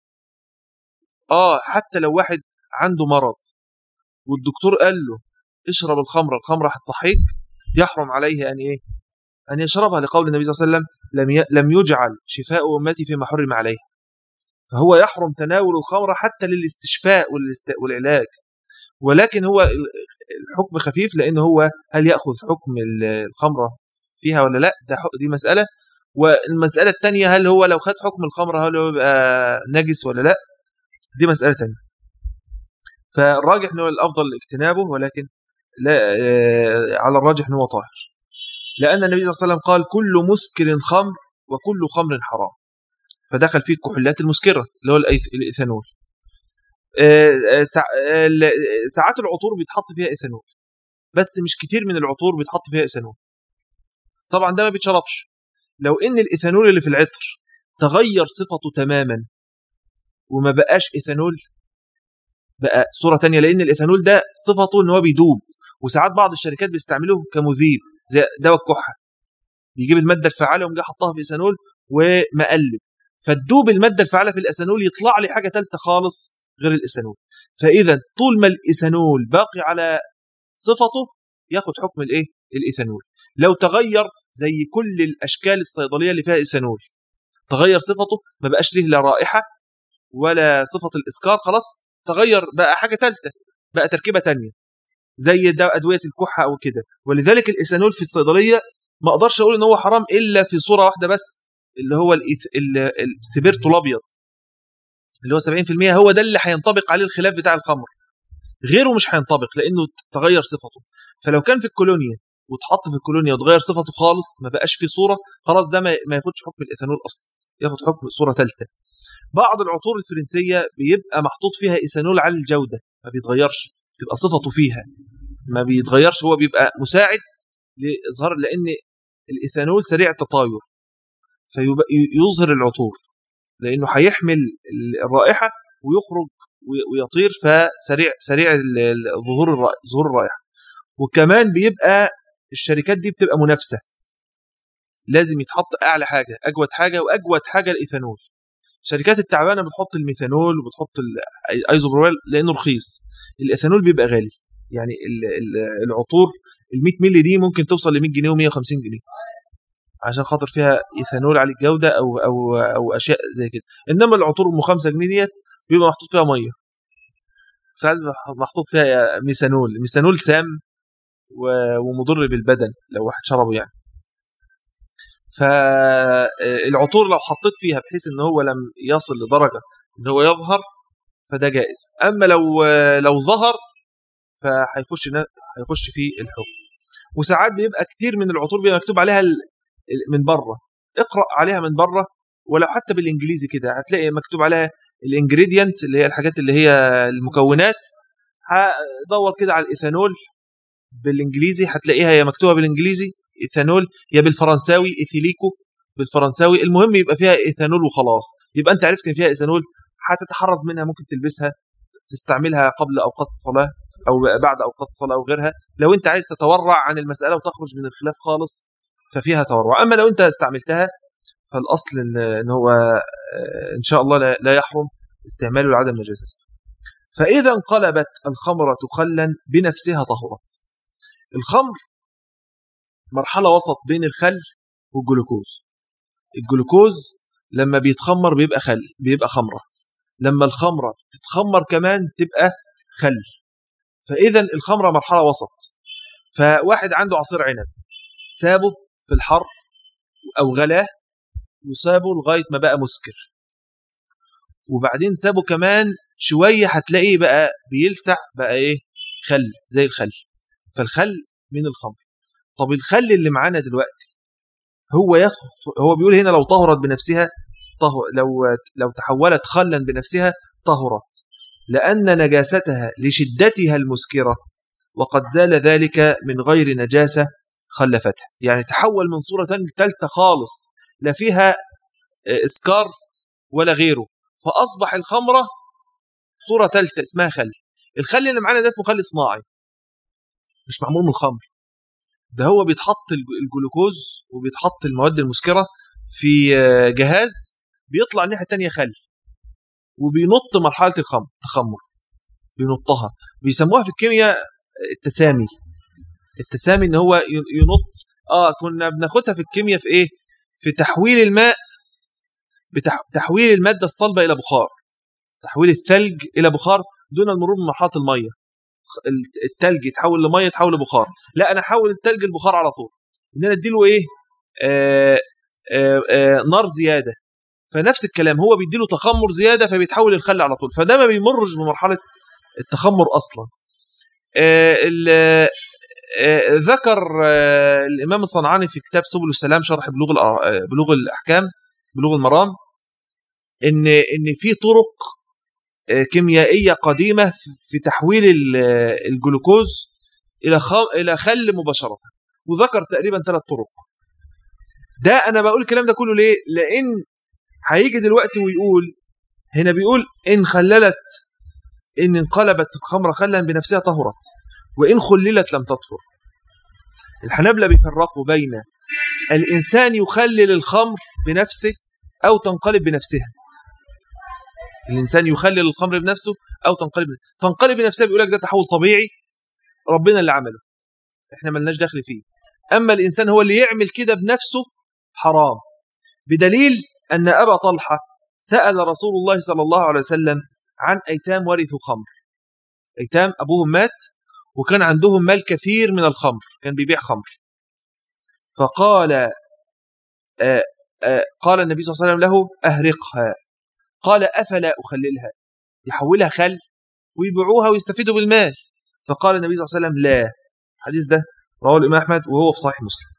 اه حتى لو واحد عنده مرض والدكتور قال له اشرب الخمره الخمره هتصحيك يحرم عليه ان ايه ان يشربها لقول النبي صلى الله عليه وسلم لم لم يجعل شفاء امتي فيما حرم عليه فهو يحرم تناول الخمره حتى للاستشفاء والعلاج ولكن هو الحكم خفيف لان هو هل ياخذ حكم الخمره فيها ولا لا ده دي مساله والمساله الثانيه هل هو لو خد حكم الخمره هل هو يبقى نجس ولا لا دي مساله ثانيه فالراجح انه الافضل اجتنابه ولكن لا على الراجح انه طاهر لان النبي صلى الله عليه وسلم قال كل مسكر خمر وكل خمر حرام فدخل فيه الكحولات المسكره اللي هو الايثانول ساعات العطور بيتحط فيها ايثانول بس مش كتير من العطور بيتحط فيها ايثانول طبعا ده ما بيتشربش لو ان الايثانول اللي في العطر تغير صفته تماما وما بقاش ايثانول بقى صوره تانية لان الايثانول ده صفته ان هو بيدوب وساعات بعض الشركات بيستعملوه كمذيب زي دواء الكحه بيجيب الماده الفعاله ويقوم حطها في ايثانول ومقلب فتدوب الماده الفعاله في الايثانول يطلع لي حاجه ثالثه خالص غير الايثانول فاذا طول ما الايثانول باقي على صفته ياخد حكم الايه الايثانول لو تغير زي كل الاشكال الصيدليه اللي فيها ايثانول تغير صفته ما بقاش ليه لا رائحه ولا صفه الاسكار خلاص تغير بقى حاجه ثالثه بقى تركيبه ثانيه زي ده ادويه الكحه او كده ولذلك الايثانول في الصيدليه ما اقدرش اقول ان هو حرام الا في صوره واحده بس اللي هو السبيرتو الابيض اللي هو 70% هو ده اللي هينطبق عليه الخلاف بتاع الخمر غيره مش هينطبق لانه تغير صفته فلو كان في الكولونيا وتحط في الكولونيا وتغير صفته خالص ما بقاش في صوره خلاص ده ما ياخدش حكم الايثانول اصلا ياخد حكم صوره ثالثه بعض العطور الفرنسيه بيبقى محطوط فيها ايثانول على الجوده ما بيتغيرش تبقى صفته فيها ما بيتغيرش هو بيبقى مساعد لاظهار لان الايثانول سريع التطاير فيظهر العطور لانه هيحمل الرائحه ويخرج ويطير فسريع سريع ظهور ظهور الرائحه وكمان بيبقى الشركات دي بتبقى منافسه لازم يتحط اعلى حاجه اجود حاجه واجود حاجه الايثانول شركات التعبانه بتحط الميثانول وبتحط الايزوبرويل لانه رخيص الايثانول بيبقى غالي يعني العطور ال 100 مللي دي ممكن توصل ل 100 جنيه و150 جنيه عشان خاطر فيها ايثانول على الجوده او او او اشياء زي كده انما العطور ام 5 جنيه ديت بيبقى محطوط فيها ميه ساعات محطوط فيها ميثانول الميثانول سام ومضر بالبدن لو واحد شربه يعني فالعطور لو حطيت فيها بحيث ان هو لم يصل لدرجه ان هو يظهر فده جائز اما لو لو ظهر فهيخش هيخش في الحكم وساعات بيبقى كتير من العطور بيبقى مكتوب عليها من بره اقرا عليها من بره ولو حتى بالانجليزي كده هتلاقي مكتوب عليها الانجريدينت اللي هي الحاجات اللي هي المكونات هدور كده على الايثانول بالانجليزي هتلاقيها يا مكتوبه بالانجليزي ايثانول يا بالفرنساوي ايثيليكو بالفرنساوي المهم يبقى فيها ايثانول وخلاص يبقى انت عرفت ان فيها ايثانول هتتحرز منها ممكن تلبسها تستعملها قبل اوقات الصلاه او بعد اوقات الصلاه او غيرها لو انت عايز تتورع عن المساله وتخرج من الخلاف خالص ففيها تورع اما لو انت استعملتها فالاصل ان هو ان شاء الله لا يحرم استعماله لعدم نجاسته فاذا انقلبت الخمره خلا بنفسها طهرت الخمر مرحله وسط بين الخل والجلوكوز الجلوكوز لما بيتخمر بيبقى خل بيبقى خمره لما الخمره تتخمر كمان تبقى خل فاذا الخمره مرحله وسط فواحد عنده عصير عنب سابه في الحر او غلاه وسابه لغايه ما بقى مسكر وبعدين سابه كمان شويه هتلاقيه بقى بيلسع بقى ايه خل زي الخل فالخل من الخمر طب الخل اللي معانا دلوقتي هو يدخل هو بيقول هنا لو طهرت بنفسها طهر لو لو تحولت خلا بنفسها طهرت لأن نجاستها لشدتها المسكرة وقد زال ذلك من غير نجاسة خلفتها يعني تحول من صورة ثالثة خالص لا فيها إسكار ولا غيره فأصبح الخمرة صورة ثالثة اسمها خل الخل اللي معانا ده اسمه خل صناعي مش معمول من الخمر ده هو بيتحط الجلوكوز وبيتحط المواد المسكرة في جهاز بيطلع الناحية الثانية خل وبينط مرحلة الخمر التخمر بينطها بيسموها في الكيمياء التسامي التسامي ان هو ينط اه كنا بناخدها في الكيمياء في ايه في تحويل الماء بتحويل المادة الصلبة إلى بخار تحويل الثلج إلى بخار دون المرور من مرحلة المية الثلج يتحول لمية يتحول لبخار لا أنا أحول الثلج لبخار على طول إن أنا أديله إيه آآ آآ آآ نار زيادة فنفس الكلام هو بيديله تخمر زيادة فبيتحول الخل على طول فده ما بيمرش بمرحلة التخمر أصلا ذكر الإمام الصنعاني في كتاب سبل السلام شرح بلوغ بلوغ الأحكام بلوغ المرام ان ان في طرق كيميائيه قديمه في تحويل الجلوكوز الى الى خل مباشره وذكر تقريبا ثلاث طرق ده انا بقول الكلام ده كله ليه لان هيجي دلوقتي ويقول هنا بيقول ان خللت ان انقلبت الخمر خلا بنفسها طهرت وان خللت لم تطهر الحنابلة بيفرقوا بين الإنسان يخلل الخمر بنفسه أو تنقلب بنفسها الإنسان يخلل الخمر بنفسه أو تنقلب بنفسها. تنقلب بنفسها بيقول لك ده تحول طبيعي ربنا اللي عمله احنا ملناش دخل فيه أما الإنسان هو اللي يعمل كده بنفسه حرام بدليل أن أبا طلحة سأل رسول الله صلى الله عليه وسلم عن أيتام ورثوا خمر أيتام أبوهم مات وكان عندهم مال كثير من الخمر كان بيبيع خمر فقال آآ آآ قال النبي صلى الله عليه وسلم له أهرقها قال أفلا أخللها يحولها خل ويبيعوها ويستفيدوا بالمال فقال النبي صلى الله عليه وسلم لا الحديث ده رواه الإمام أحمد وهو في صحيح مسلم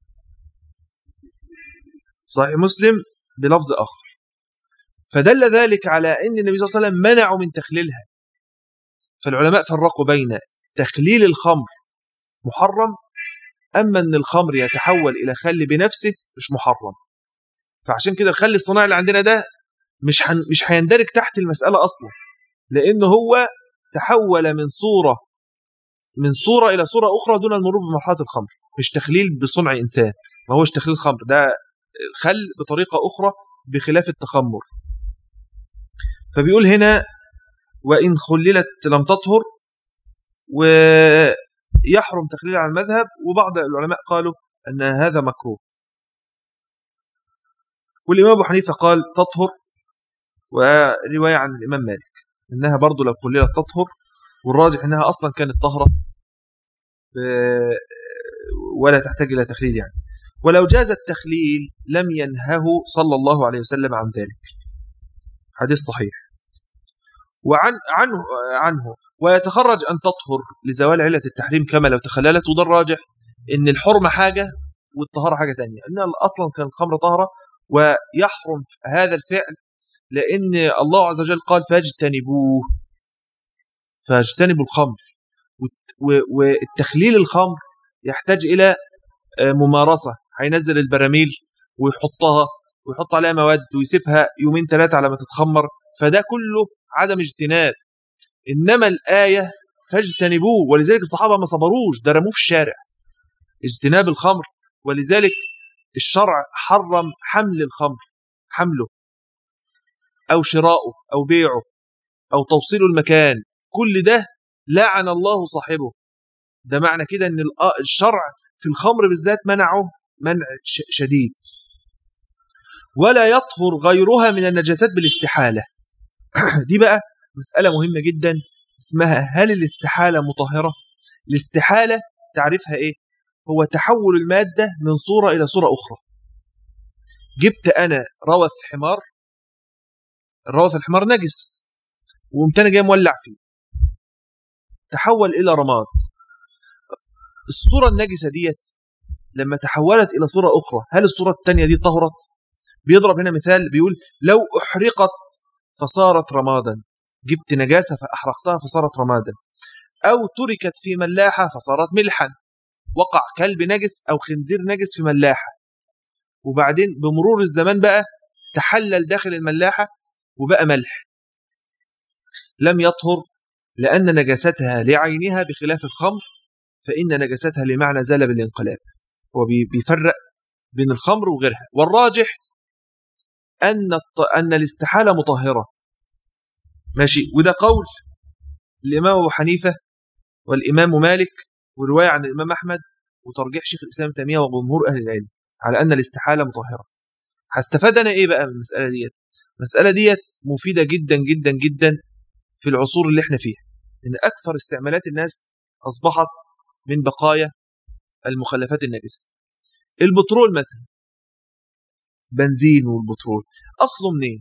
صحيح مسلم بلفظ آخر فدل ذلك على أن النبي صلى الله عليه وسلم منعوا من تخليلها فالعلماء فرقوا بين تخليل الخمر محرم أما أن الخمر يتحول إلى خل بنفسه مش محرم فعشان كده الخل الصناعي اللي عندنا ده مش حن مش هيندرج تحت المسألة أصلا لأن هو تحول من صورة من صورة إلى صورة أخرى دون المرور بمرحلة الخمر مش تخليل بصنع إنسان ما هوش تخليل خمر ده خل بطريقة أخرى بخلاف التخمر فبيقول هنا وإن خللت لم تطهر ويحرم تخليل على المذهب وبعض العلماء قالوا أن هذا مكروه والإمام أبو حنيفة قال تطهر ورواية عن الإمام مالك إنها برضو لو خللت تطهر والراجح إنها أصلا كانت طهرة ولا تحتاج إلى تخليل يعني ولو جاز التخليل لم ينهه صلى الله عليه وسلم عن ذلك حديث صحيح وعن عنه عنه ويتخرج أن تطهر لزوال علة التحريم كما لو تخللت وده الراجح إن الحرمة حاجة والطهارة حاجة تانية إن أصلا كان الخمر طهرة ويحرم هذا الفعل لأن الله عز وجل قال فاجتنبوه فاجتنبوا الخمر والتخليل الخمر يحتاج إلى آه، ممارسة هينزل البراميل ويحطها ويحط عليها مواد ويسيبها يومين ثلاثة على ما تتخمر فده كله عدم اجتناب إنما الآية فاجتنبوه ولذلك الصحابة ما صبروش ده رموه في الشارع اجتناب الخمر ولذلك الشرع حرم حمل الخمر حمله أو شراؤه أو بيعه أو توصيله المكان كل ده لعن الله صاحبه ده معنى كده ان الشرع في الخمر بالذات منعه منع شديد ولا يطهر غيرها من النجاسات بالاستحالة دي بقى مسألة مهمة جدا اسمها هل الاستحالة مطهرة الاستحالة تعرفها ايه هو تحول المادة من صورة إلى صورة أخرى جبت أنا روث حمار الروث الحمار نجس وقمت أنا جاي مولع فيه تحول إلى رماد الصورة النجسة ديت لما تحولت إلى صورة أخرى هل الصورة الثانية دي طهرت بيضرب هنا مثال بيقول لو أحرقت فصارت رمادا جبت نجاسة فأحرقتها فصارت رمادا أو تركت في ملاحة فصارت ملحا وقع كلب نجس أو خنزير نجس في ملاحة وبعدين بمرور الزمان بقى تحلل داخل الملاحة وبقى ملح لم يطهر لأن نجاستها لعينها بخلاف الخمر فإن نجاستها لمعنى زال بالانقلاب هو بيفرق بين الخمر وغيرها والراجح أن أن الاستحالة مطهرة ماشي وده قول الإمام أبو حنيفة والإمام مالك ورواية عن الإمام أحمد وترجيح شيخ الإسلام تيمية وجمهور أهل العلم على أن الاستحالة مطهرة هستفاد أنا إيه بقى من المسألة ديت المسألة ديت مفيدة جدا جدا جدا في العصور اللي احنا فيها إن أكثر استعمالات الناس أصبحت من بقايا المخلفات النجسة البترول مثلا بنزين والبترول أصله منين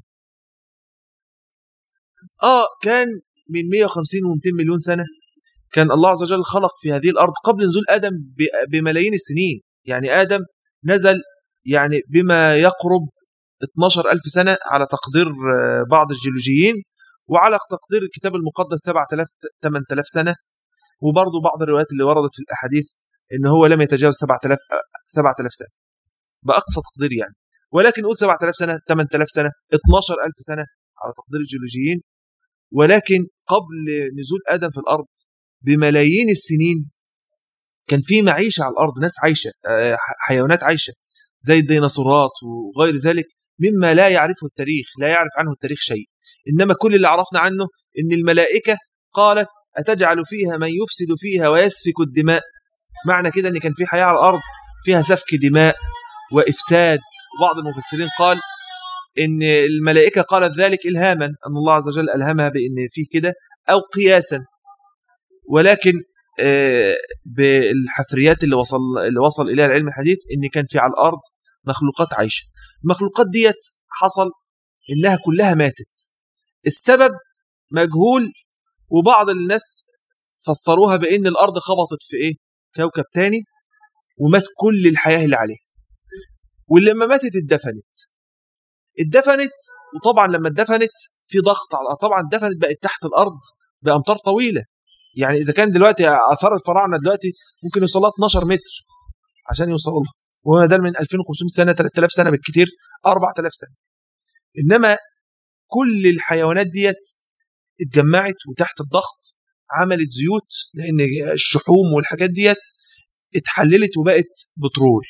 آه كان من 150 و200 مليون سنة كان الله عز وجل خلق في هذه الأرض قبل نزول آدم بملايين السنين يعني آدم نزل يعني بما يقرب 12 ألف سنة على تقدير آه، بعض الجيولوجيين وعلى تقدير الكتاب المقدس 7000 8000 سنة وبرضه بعض الروايات اللي وردت في الأحاديث إن هو لم يتجاوز 7000 7000 سنة بأقصى تقدير يعني ولكن قول 7000 سنة 8000 سنة 12000 سنة على تقدير الجيولوجيين ولكن قبل نزول آدم في الأرض بملايين السنين كان في معيشة على الأرض ناس عايشة آه، حيوانات عايشة زي الديناصورات وغير ذلك مما لا يعرفه التاريخ لا يعرف عنه التاريخ شيء إنما كل اللي عرفنا عنه إن الملائكة قالت أتجعل فيها من يفسد فيها ويسفك الدماء معنى كده أن كان في حياة على الأرض فيها سفك دماء وإفساد بعض المفسرين قال إن الملائكة قالت ذلك إلهاما أن الله عز وجل ألهمها بأن فيه كده أو قياسا ولكن آه، بالحفريات اللي وصل اللي وصل اليها العلم الحديث ان كان في على الارض مخلوقات عايشه المخلوقات ديت حصل انها كلها ماتت السبب مجهول وبعض الناس فسروها بان الارض خبطت في ايه كوكب تاني ومات كل الحياه اللي عليه ولما ماتت اتدفنت اتدفنت وطبعا لما اتدفنت في ضغط على طبعا اتدفنت بقت تحت الارض بامتار طويله يعني اذا كان دلوقتي اثار الفراعنه دلوقتي ممكن يوصل لها 12 متر عشان يوصلوا لها وهو ده من 2500 سنه 3000 سنه بالكثير 4000 سنه انما كل الحيوانات ديت اتجمعت وتحت الضغط عملت زيوت لان الشحوم والحاجات ديت اتحللت وبقت بترول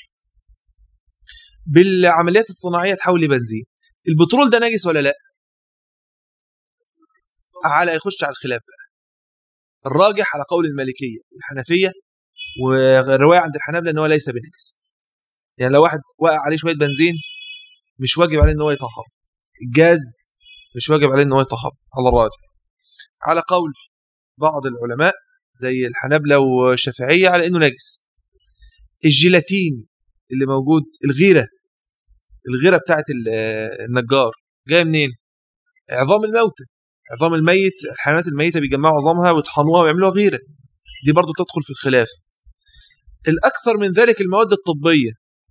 بالعمليات الصناعيه تحول لبنزين البترول ده نجس ولا لا على يخش على الخلاف بقى الراجح على قول المالكيه والحنفيه والروايه عند الحنابله ان هو ليس بنجس يعني لو واحد وقع عليه شويه بنزين مش واجب عليه ان هو يطهر الجاز مش واجب عليه ان هو يطهر على الراجح على قول بعض العلماء زي الحنابله والشافعيه على انه نجس الجيلاتين اللي موجود الغيره الغيره بتاعت النجار جايه منين عظام الموتى عظام الميت الحيوانات الميته بيجمعوا عظامها ويطحنوها ويعملوها غيره دي برضو تدخل في الخلاف الاكثر من ذلك المواد الطبيه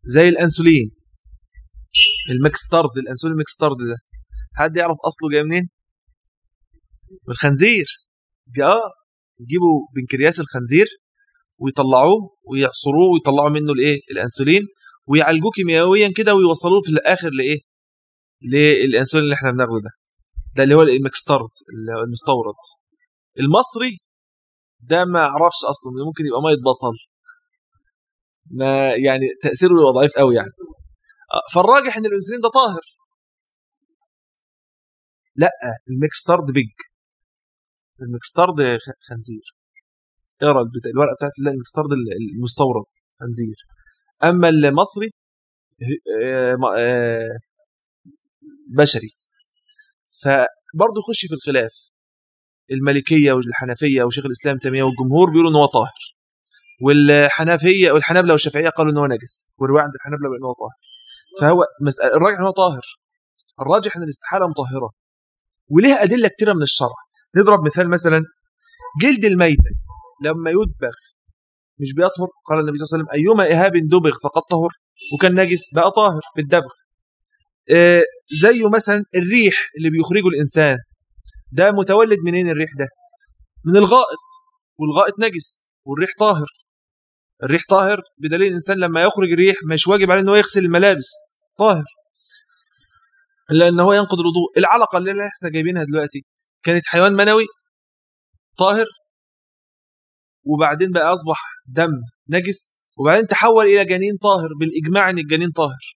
زي الانسولين المكسترد الانسولين المكسترد ده حد يعرف اصله جاي منين من الخنزير اه يجيبوا بنكرياس الخنزير ويطلعوه ويعصروه ويطلعوا منه الايه الانسولين ويعالجوه كيميائيا كده ويوصلوه في الاخر لايه للانسولين اللي احنا بناخده ده ده اللي هو المكسترد اللي هو المستورد المصري ده ما اعرفش اصلا ممكن يبقى ميه بصل ما يعني تاثيره بيبقى ضعيف قوي يعني آه، فالراجح ان الانسولين ده طاهر لا المكسترد بيج المكسترد خنزير اقرا الورقه بتاعت المكسترد المستورد خنزير اما المصري آه، آه، بشري فبرضه يخش في الخلاف المالكيه والحنفيه وشيخ الاسلام تيميه والجمهور بيقولوا ان هو طاهر والحنفيه والحنابله والشافعيه قالوا ان هو نجس والروايه عند الحنابله بان هو طاهر فهو مسألة الراجح ان هو طاهر الراجح ان الاستحاله مطهره وليها ادله كثيره من الشرع نضرب مثال مثلا جلد الميتة لما يدبغ مش بيطهر قال النبي صلى الله عليه وسلم ايما اهاب دبغ فقد طهر وكان نجس بقى طاهر بالدبغ آه زيه مثلا الريح اللي بيخرجه الانسان ده متولد منين الريح ده من الغائط والغائط نجس والريح طاهر الريح طاهر بدليل الانسان لما يخرج الريح مش واجب عليه انه يغسل الملابس طاهر لان هو ينقض الوضوء العلقه اللي احنا جايبينها دلوقتي كانت حيوان منوي طاهر وبعدين بقى اصبح دم نجس وبعدين تحول الى جنين طاهر بالاجماع ان الجنين طاهر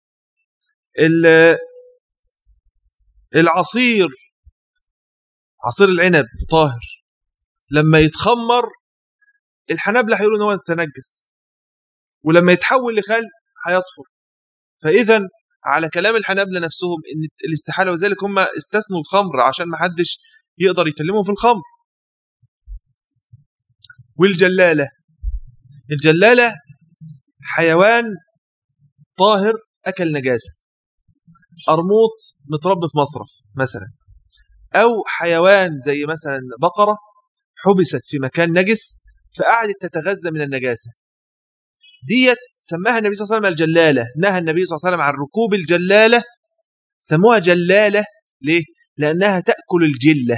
العصير عصير العنب طاهر لما يتخمر الحنابلة هيقولوا ان هو تنجس ولما يتحول لخل هيطهر فاذا على كلام الحنابلة نفسهم ان الاستحاله وذلك هم استثنوا الخمر عشان ما حدش يقدر يكلمهم في الخمر والجلاله الجلاله حيوان طاهر اكل نجاسه قرموط متربي في مصرف مثلا أو حيوان زي مثلا بقرة حبست في مكان نجس فقعدت تتغذى من النجاسة ديت سماها النبي صلى الله عليه وسلم الجلالة نهى النبي صلى الله عليه وسلم عن ركوب الجلالة سموها جلالة ليه؟ لأنها تأكل الجلة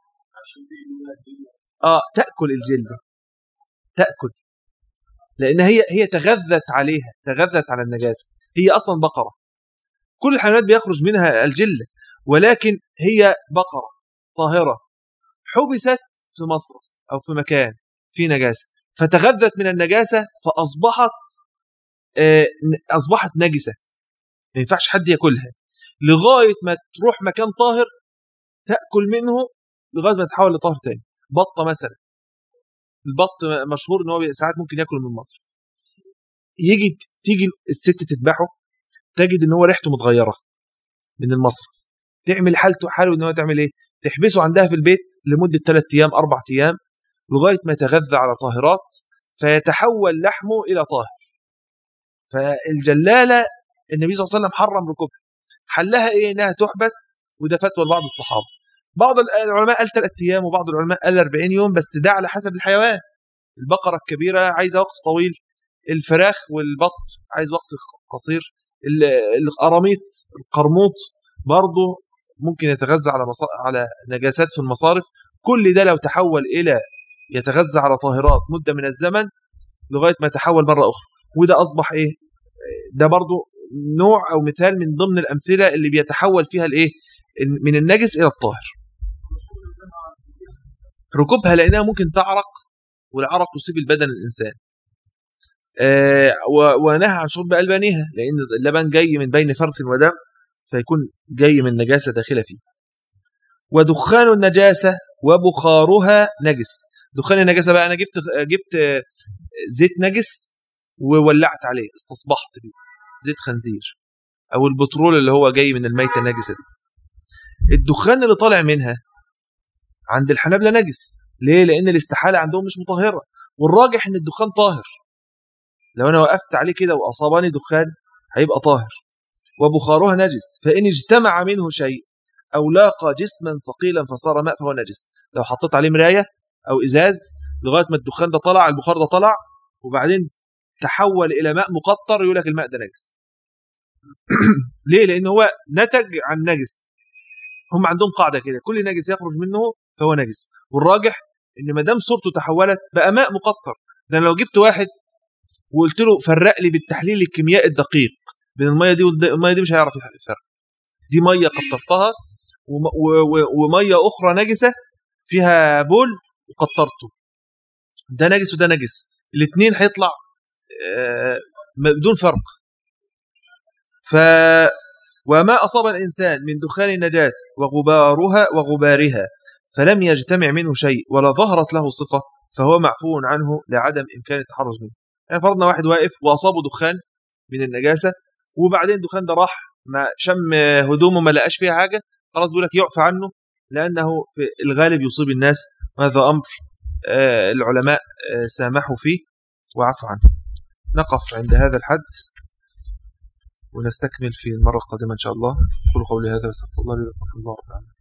آه تأكل الجلة تأكل لأن هي هي تغذت عليها تغذت على النجاسة هي أصلا بقرة كل الحيوانات بيخرج منها الجلة ولكن هي بقرة طاهرة حبست في مصرف أو في مكان في نجاسة فتغذت من النجاسة فأصبحت آه، أصبحت نجسة ما ينفعش حد ياكلها لغاية ما تروح مكان طاهر تأكل منه لغاية ما تتحول لطاهر تاني بطة مثلا البط مشهور ان هو ساعات ممكن ياكل من مصر يجي تيجي الست تذبحه تجد ان هو ريحته متغيره من المصرف تعمل حالته حاله ان هو تعمل ايه تحبسه عندها في البيت لمده ثلاث ايام اربع ايام لغايه ما يتغذى على طاهرات فيتحول لحمه الى طاهر فالجلاله النبي صلى الله عليه وسلم حرم ركوبها حلها ايه انها تحبس وده فتوى لبعض الصحابه بعض العلماء قال ثلاث ايام وبعض العلماء قال 40 يوم بس ده على حسب الحيوان البقره الكبيره عايزه وقت طويل الفراخ والبط عايز وقت قصير القراميط القرموط برضه ممكن يتغذى على مصا... على نجاسات في المصارف كل ده لو تحول الى يتغذى على طاهرات مده من الزمن لغايه ما يتحول مره اخرى وده اصبح ايه ده برضه نوع او مثال من ضمن الامثله اللي بيتحول فيها الايه من النجس الى الطاهر ركوبها لانها ممكن تعرق والعرق يصيب البدن الانسان آه ونهى عن شرب البانها لان اللبن جاي من بين فرث ودم فيكون جاي من نجاسة داخلة فيه ودخان النجاسة وبخارها نجس دخان النجاسة بقى أنا جبت جبت زيت نجس وولعت عليه استصبحت بيه زيت خنزير أو البترول اللي هو جاي من الميتة النجسة دي الدخان اللي طالع منها عند الحنابلة نجس ليه؟ لأن الاستحالة عندهم مش مطهرة والراجح إن الدخان طاهر لو أنا وقفت عليه كده وأصابني دخان هيبقى طاهر وبخارها نجس فإن اجتمع منه شيء أو لاقى جسما ثقيلا فصار ماء فهو نجس لو حطيت عليه مراية أو إزاز لغاية ما الدخان ده طلع البخار ده طلع وبعدين تحول إلى ماء مقطر يقول لك الماء ده نجس ليه لأن هو نتج عن نجس هم عندهم قاعدة كده كل نجس يخرج منه فهو نجس والراجح ان ما دام صورته تحولت بقى ماء مقطر ده أنا لو جبت واحد وقلت له فرق لي بالتحليل الكيميائي الدقيق بين الميه دي والميه دي مش هيعرف يفرق دي ميه قطرتها وميه اخرى نجسه فيها بول وقطرته ده نجس وده نجس الاثنين هيطلع آه، بدون فرق ف وما أصاب الإنسان من دخان النجاسة وغبارها وغبارها فلم يجتمع منه شيء ولا ظهرت له صفة فهو معفو عنه لعدم إمكان التحرز منه يعني فرضنا واحد واقف وأصابه دخان من النجاسة وبعدين الدخان ده راح ما شم هدومه ما لقاش فيها حاجة خلاص بيقول لك يعفى عنه لأنه في الغالب يصيب الناس وهذا أمر آه، العلماء آه، سامحوا فيه وعفوا عنه نقف عند هذا الحد ونستكمل في المرة القادمة إن شاء الله قولوا قولي هذا واستغفر الله لي ولكم الله تعالى